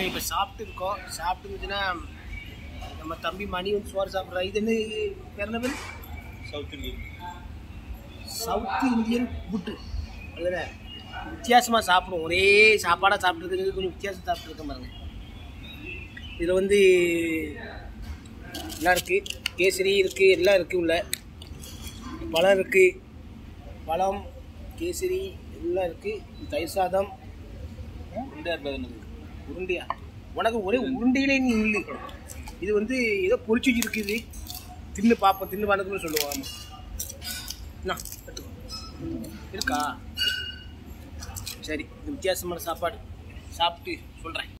இப்போ சாப்பிட்டு இருக்கோம் சாப்பிட்டு இருந்துச்சுன்னா நம்ம தம்பி மணி வந்து சோறு சாப்பிட்றா இது என்ன பேர் என்ன பேர் south Indian south Indian puttu அதுதானே வித்தியாசமாக சாப்பிடுவோம் ஒரே சாப்பாடாக சாப்பிட்ருக்கிறது கொஞ்சம் வித்தியாசம் சாப்பிட்ருக்க பாருங்க இதில் வந்து எல்லாம் இருக்குது கேசரி இருக்குது எல்லாம் இருக்குது உள்ள பழம் இருக்குது பழம் கேசரி எல்லாம் இருக்குது தயிர் சாதம் உருண்டையா இருக்காது என்னது உருண்டையா உனக்கு ஒரே உருண்டையிலே நீ இல்லை இது வந்து ஏதோ பொரிச்சு வச்சிருக்குது தின்னு பார்ப்போம் தின்னு பார்க்கணும்னு சொல்லுவோம் ஆமாம் என்ன எடுத்துக்கோ. இருக்கா சரி இது வித்தியாசமான சாப்பாடு சாப்பிட்டு சொல்கிறேன்